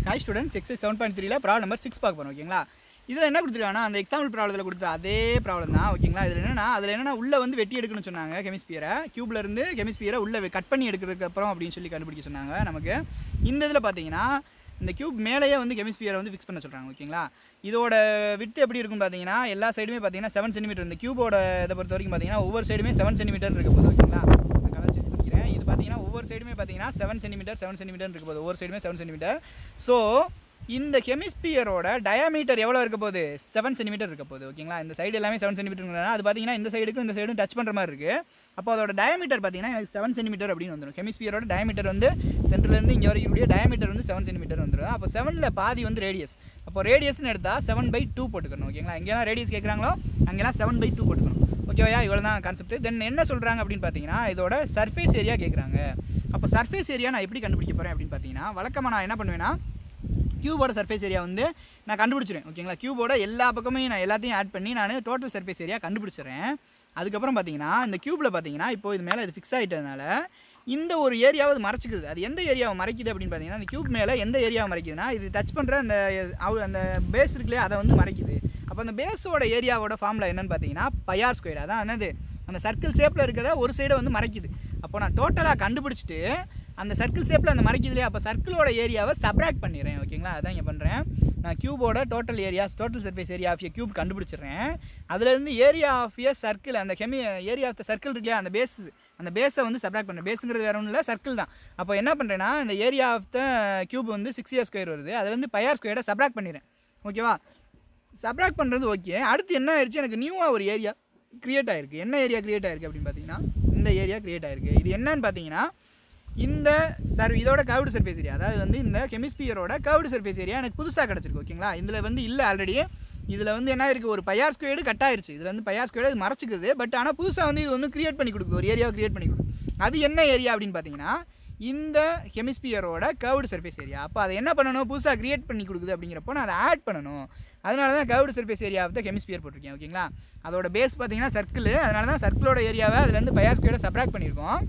hi students exercise seven point த்ரீல problem number six பார்க்க போகிறோம் ஓகேங்களா இதில் என்ன கொடுத்துருக்காங்கன்னா அந்த எக்ஸாம்பிள் ப்ராப்ளத்தில் கொடுத்த அதே ப்ராப்ளம் தான் ஓகேங்களா இதில் என்னன்னா அதில் என்னன்னா உள்ளே வந்து வெட்டி எடுக்கணும்னு சொன்னாங்க கெமிஸ்பியரை கியூப்ல இருந்து கெமிஸ்பியரை உள்ளே கட் பண்ணி எடுக்கிறதுக்கு அப்புறம் அப்படின்னு சொல்லி கண்டுபிடிக்க சொன்னாங்க நமக்கு இந்த இதில் பார்த்தீங்கன்னா இந்த கியூப் மேலேயே வந்து கெமிஸ்பியரை வந்து ஃபிக்ஸ் பண்ண சொல்கிறாங்க ஓகேங்களா இதோட விட்டு எப்படி இருக்குன்னு பார்த்தீங்கன்னா எல்லா சைடுமே பார்த்தீங்கன்னா செவன் சென்டிமீட்டர் இந்த கியூபோட இதை பொறுத்த வரைக்கும் பார்த்தீங்கன்னா ஒவ்வொரு சைடுமே செவன் சென்டிமீட்டர் இருக்க போகுது ஓகேங்களா நான் கலர் சேஞ்ச் பண்ணிக்கிறேன் இது பார்த்தீங்கன்னா ஒவ்வொரு சைடுமே பார்த்தீங்கன்னா செவன் சென்டிமீட்டர் செவன் சென்டிமீட்டர் இருக்க போகுது ஒவ்வொரு சைடுமே செவன் சென்டிமீட்டர் ஸோ இந்த கெமிஸ்பியரோட டயாமீட்டர் எவ்வளோ இருக்க போகுது செவன் சென்டிமீட்டர் இருக்க போகுது ஓகேங்களா இந்த சைடு எல்லாமே செவன் சென்டிமீட்டர் அது பார்த்தீங்கன்னா இந்த சைடுக்கும் இந்த சைடும் டச் பண்ணுற மாதிரி இருக்குது அப்போ அதோட டயாமீட்டர் பார்த்தீங்கன்னா எனக்கு செவன் சென்டிமீட்டர் அப்படின்னு வந்துடும் கெமிஸ்பியரோட டயாமீட்டர் வந்து சென்டர்லேருந்து இங்கே வரைக்கும் கூடிய டயாமீட்டர் வந்து செவன் சென்டிமீட்டர் வந்துடும் அப்போ செவனில் பாதி வந்து ரேடியஸ் அப்போ ரேடியஸ்னு எடுத்தால் செவன் பை டூ போட்டுக்கணும் ஓகேங்களா எங்கெல்லாம் ரேடியஸ் கேட்குறாங்களோ அங்கெல்லாம் செவன் பை டூ போட்டுக்கணும் ஓகேவா இவ்வளோ தான் கான்செப்ட் தென் என்ன சொல்கிறாங்க அப்படின்னு பார்த்தீங்கன்னா இதோட சர்ஃபேஸ் ஏரியா கேட்குறாங்க அப்போ சர்ஃபேஸ் ஏரியா நான் எப்படி கண்டுபிடிக்க போகிறேன் அப்படின்னு பார்த்தீங்கன்னா வழக்கமாக நான் என்ன பண்ணுவேன்னா கியூபோட சர்ஃபேஸ் ஏரியா வந்து நான் கண்டுபிடிச்சிடுவேன் ஓகேங்களா கியூபோட எல்லா பக்கமே நான் எல்லாத்தையும் ஆட் பண்ணி நான் டோட்டல் சர்ஃபேஸ் ஏரியா கண்டுபிடிச்சிடுறேன் அதுக்கப்புறம் பார்த்தீங்கன்னா இந்த கியூபில் பார்த்தீங்கன்னா இப்போ இது மேலே இது ஃபிக்ஸ் ஆகிட்டதுனால இந்த ஒரு ஏரியாவை அது மறைச்சிக்குது அது எந்த ஏரியாவை மறைக்குது அப்படின்னு பார்த்தீங்கன்னா அந்த கியூப் மேலே எந்த ஏரியாவை மறைக்குதுன்னா இது டச் பண்ணுற அந்த அவ- அந்த பேஸ் இருக்குல்லையே அதை வந்து மறைக்குது அப்போ அந்த பேஸோட ஏரியாவோட ஃபார்முலா என்னன்னு பார்த்தீங்கன்னா பையார் ஸ்கொயர் அதான் என்னது அந்த சர்க்கிள் ஷேப்பில் இருக்கிறத ஒரு சைடை வந்து மறைக்குது அப்போ நான் டோட்டலாக கண்டுபிடிச்சிட்டு அந்த சர்க்கிள் ஷேப்பில் அந்த மறைக்குது இல்லையா அப்போ சர்க்கிளோட ஏரியாவை சப்ராக்ட் பண்ணிடுறேன் ஓகேங்களா அதான் இங்கே பண்ணுறேன் நான் கியூபோட total areas total surface area of a cube கண்டுபிடிச்சிடுறேன் அதுலேருந்து ஏரியா ஆஃப் ஏ சர்க்கிள் அந்த கெமி ஏரியா ஆஃப் த சர்க்கிள் இருக்கு இல்லையா அந்த பேஸ் அந்த பேஸை வந்து சப்ராக்ட் பண்ணுறேன் பேஸுங்கிறது வேற ஒன்றும் இல்லை சர்க்கிள் தான் அப்போ என்ன பண்ணுறேன்னா இந்த ஏரியா ஆஃப் த கியூப் வந்து சிக்ஸ் இயர் ஸ்கொயர் வருது அதுலேருந்து பையார் ஸ்கொயரை சப்ராக்ட் பண்ணிடுறேன் ஓகேவா சப்ராக்ட் பண்ணுறது ஓகே அடுத்து என்ன ஆயிடுச்சு எனக்கு நியூவாக ஒரு ஏரியா கிரியேட் ஆயிருக்கு என்ன ஏரியா கிரியேட் ஆயிருக்கு அப்படின்னு பார்த்தீங்கன்னா இந்த ஏரியா கிரியேட் ஆயிருக்கு இது என்னன்னு பார்த்தீங்கன்னா இந்த சர் இதோட கவுடு சர்ஃபேஸ் ஏரியா அதாவது வந்து இந்த கெமிஸ்பியரோட கவுடு சர்ஃபேஸ் ஏரியா எனக்கு புதுசாக கிடச்சிருக்கு ஓகேங்களா இதில் வந்து இல்லை ஆல்ரெடி இதில் வந்து என்ன இருக்குது ஒரு பையார் ஸ்கொயர்டு கட் ஆயிருச்சு இதில் வந்து பையார் ஸ்கொயர்டு இது மறைச்சிக்குது பட் ஆனால் புதுசாக வந்து இது வந்து கிரியேட் பண்ணி கொடுக்குது ஒரு ஏரியாவை கிரியேட் பண்ணி கொடுக்குது அது என்ன ஏரியா அப்படின்னு பார்த்தீங்கன்னா இந்த ஹெமிஸ்பியரோட கர்வ்டு சர்ஃபேஸ் ஏரியா அப்போ அதை என்ன பண்ணணும் புதுசாக கிரியேட் பண்ணி கொடுக்குது அப்படிங்கிறப்போ நான் அதை ஆட் பண்ணணும் அதனால தான் curved surface area of the hemisphere போட்டிருக்கேன் ஓகேங்களா அதோட பேஸ் பார்த்தீங்கன்னா சர்க்கிள் அதனால தான் சர்க்கிளோட ஏரியாவை அதுலேருந்து பயாஸ்கியோட சப்ராக்ட் பண்ணியிருக்கோம்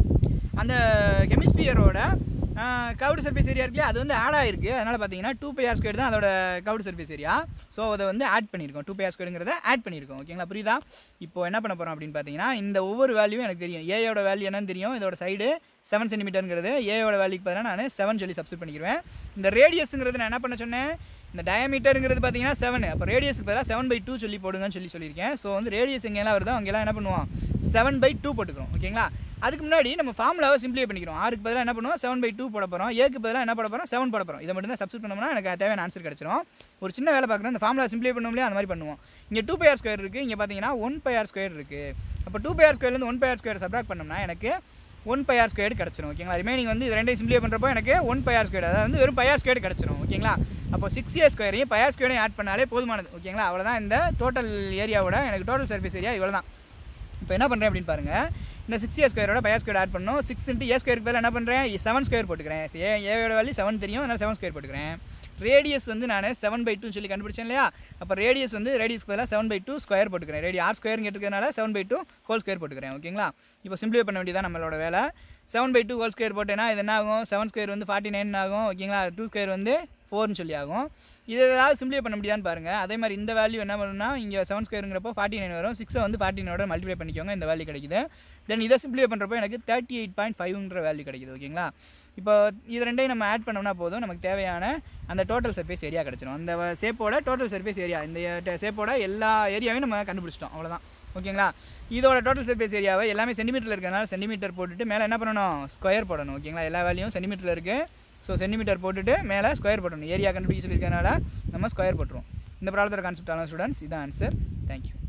அந்த கெமிஸ்பியரோட கவுடு சர்ஃபேஸ் ஏரியா இருக்குல்லையா அது வந்து ஆட் ஆயிருக்கு அதனால் பார்த்தீங்கன்னா டூ பை ஆர் ஸ்கொயர் தான் அதோட கவுடு சர்ஃபேஸ் ஏரியா ஸோ அதை வந்து ஆட் பண்ணியிருக்கோம் டூ பை ஆர் ஸ்கொயருங்கிறத ஆட் பண்ணியிருக்கோம் ஓகேங்களா புரியுதா இப்போ என்ன பண்ண போகிறோம் அப்படின்னு பார்த்தீங்கன்னா இந்த ஒவ்வொரு வேல்யூவும் எனக்கு தெரியும் ஏயோட வேல்யூ என்னன்னு தெரியும் இதோட சைடு செவன் சென்டிமீட்டருங்கிறது ஏயோட வேல்யூக்கு பதிலாக நான் செவன் சொல்லி சப்ஸ்டிட் பண்ணிக்கிறேன் இந்த ரேடியஸுங்கிறது நான் என்ன பண்ண சொன்னேன் இந்த டயமீட்டருங்கிறது பார்த்தீங்கன்னா செவன் அப்போ ரேடியஸ்க்கு பதிலாக செவன் பை டூ சொல்லி போடுங்கன்னு சொல்லி சொல்லியிருக்கேன் ஸோ வந்து ரேடியஸ் எங்கெல்லாம் வருதோ அங்கெல்லாம் என்ன பண்ணுவோம் செவன் பை டூ போட்டுக்கிறோம் ஓகேங்களா அதுக்கு முன்னாடி நம்ம ஃபார்முலாவை சிம்பிளை பண்ணிக்கிறோம் ஆறுக்கு பதிலாக என்ன பண்ணுவோம் செவன் பை டூ போட போகிறோம் ஏக்கு பதிலாக என்ன போட போகிறோம் செவன் போட போகிறோம் இதை மட்டும் தான் சப்ஸ்டிட் பண்ணோம்னா எனக்கு தேவையான ஆன்சர் கிடச்சிரும் ஒரு சின்ன வேலை பார்க்குறோம் இந்த ஃபார்முலா சிம்பிளை பண்ணோம் இல்லையா அந்த மாதிரி பண்ணுவோம் இங்கே டூ பை ஆர் ஸ்கொயர் இருக்குது இங்கே பார்த்தீங்கன்னா ஒன் பை ஆர் ஸ்கொயர் இருக்குது அப்போ டூ பை ஆர் ஸ்கொயர்லேருந்து one pi r square subtract பண்ணோம்னா எனக்கு ஒன் பை ஆர் ஸ்கொயர் கிடச்சிரும் ஓகேங்களா ரிமைனிங் வந்து இது ரெண்டையும் சிம்பிளை பண்ணுறப்போ எனக்கு ஒன் பை ஆர் ஸ்கொயர் அதாவது வந்து வெறும் பை ஆர் ஸ்கொயர் கிடச்சிரும் ஓகேங்களா அப்போ சிக்ஸ் இயர் ஸ்கொயரையும் பை ஆர் ஸ்கொயரையும் ஆட் பண்ணாலே போதுமானது ஓகேங்களா அவ்வளோதான் இந்த டோட்டல் ஏரியாவோட எனக்கு டோட்டல் சர்ஃபேஸ் ஏரியா இவ்வளோ தான் இப்போ என்ன பண்ணுறேன் அப்படின்னு பாருங்கள் இந்த சிக்ஸ் ஏ ஸ்கொயரோட பையா ஸ்கொயர் ஆட் பண்ணணும் சிக்ஸ் இன்ட்டு ஏ ஸ்கொயருக்கு பதில் என்ன பண்ணுறேன் செவன் ஸ்கொயர் போட்டுக்கிறேன் ஏ ஏயோட வேல்யூ செவன் தெரியும் அதனால் செவன் ஸ்கொயர் போட்டுக்கிறேன் ரேடியஸ் வந்து நான் செவன் பை டூ சொல்லி கண்டுபிடிச்சேன் இல்லையா அப்போ ரேடியஸ் வந்து ரேடியஸ்க்கு பதிலாக செவன் பை டூ ஸ்கொயர் போட்டுக்கிறேன் ரேடி ஆர் ஸ்கொயர் கேட்டுக்கிறதுனால seven by two whole square போட்டுக்கிறேன் ஓகேங்களா இப்போ சிம்பிளை பண்ண வேண்டியதான் நம்மளோட வேலை seven by two whole square போட்டேன்னா இது என்ன ஆகும் செவன் ஸ்கொயர் வந்து ஃபார்ட்டி நைன் ஆகும் ஓகேங்களா டூ ஸ்கொயர் வந்து ஃபோர்னு சொல்லி ஆகும் இது ஏதாவது சிம்பிளை பண்ண முடியாதுன்னு பாருங்கள் அதே மாதிரி இந்த வேல்யூ என்ன பண்ணணும்னா இங்கே செவன் ஸ்கொயருங்கிறப்போ ஃபார்ட்டி நைன் வரும் சிக்ஸை வந்து ஃபார்ட்டி நைனோட மல்டிப்ளை பண்ணிக்கோங்க இந்த வேல்யூ கிடைக்குது தென் இதை சிம்பிளை பண்ணுறப்போ எனக்கு தேர்ட்டி எயிட் பாயிண்ட் ஃபைவ்ன்ற வேல்யூ கிடைக்குது ஓகேங்களா இப்போ இது ரெண்டையும் நம்ம ஆட் பண்ணோம்னா போதும் நமக்கு தேவையான அந்த டோட்டல் சர்ஃபேஸ் ஏரியா கிடச்சிரும் அந்த சேப்போட டோட்டல் சர்ஃபேஸ் ஏரியா இந்த சேப்போட எல்லா ஏரியாவையும் நம்ம கண்டுபிடிச்சிட்டோம் அவ்வளோதான் ஓகேங்களா இதோட டோட்டல் சர்ஃபேஸ் ஏரியாவை எல்லாமே சென்டிமீட்டரில் இருக்கிறனால சென்டிமீட்டர் போட்டுட்டு மேலே என்ன பண்ணணும் ஸ்கொயர் போடணும் ஓகேங்களா எல்லா வேல்யூயும் சென்டிமீட்டரில் இருக்குது ஸோ சென்டிமீட்டர் போட்டுட்டு மேலே ஸ்கொயர் போடணும் ஏரியா கண்டுபிடிக்க சொல்லியிருக்கனால நம்ம ஸ்கொயர் போட்டுருவோம் இந்த ப்ராப்ளத்தோட கான்செப்ட் ஆன ஸ்டூடெண்ட்ஸ் இதான் ஆன்சர் தேங்க்யூ